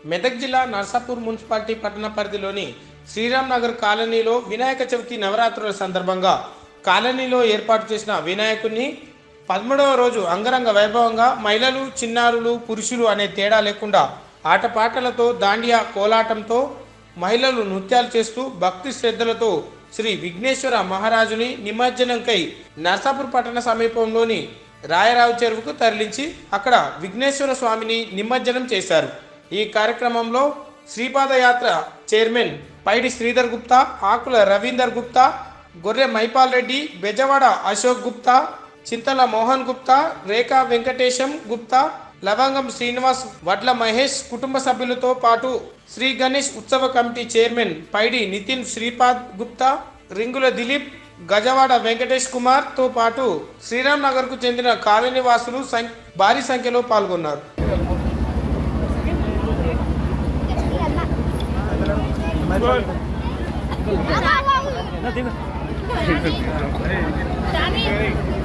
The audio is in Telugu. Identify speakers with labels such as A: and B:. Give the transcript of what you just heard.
A: మెదక్ జిల్లా నర్సాపూర్ మున్సిపాలిటీ పట్టణ పరిధిలోని శ్రీరామ్ నగర్ కాలనీలో వినాయక చవితి నవరాత్రుల సందర్భంగా కాలనీలో ఏర్పాటు చేసిన వినాయకుడిని పదమూడవ రోజు అంగరంగ వైభవంగా మహిళలు చిన్నారులు పురుషులు అనే తేడా లేకుండా ఆటపాటలతో దాండియా కోలాటంతో మహిళలు నృత్యాలు చేస్తూ భక్తి శ్రద్ధలతో శ్రీ విఘ్నేశ్వర మహారాజుని నిమజ్జనంకై నర్సాపూర్ పట్టణ సమీపంలోని రాయరావు చెరువుకు తరలించి అక్కడ విఘ్నేశ్వర స్వామిని నిమజ్జనం చేశారు ఈ కార్యక్రమంలో శ్రీపాదయాత్ర చైర్మన్ పైడి శ్రీధర్ గుప్తా ఆకుల రవీందర్ గుప్తా గొర్రె మైపాల్ రెడ్డి బెజవాడ అశోక్ గుప్తా చింతల మోహన్ గుప్తా రేఖా వెంకటేశం గుప్తా లవంగం శ్రీనివాస్ వడ్ల మహేష్ కుటుంబ సభ్యులతో పాటు శ్రీ గణేష్ ఉత్సవ కమిటీ చైర్మన్ పైడి నితిన్ శ్రీపాద్ గుప్తా రింగుల దిలీప్ గజవాడ వెంకటేష్ కుమార్ తో పాటు శ్రీరామ్ నగర్ కు చెందిన కాలనీ వాసులు సం- భారీ సంఖ్యలో పాల్గొన్నారు
B: Dani.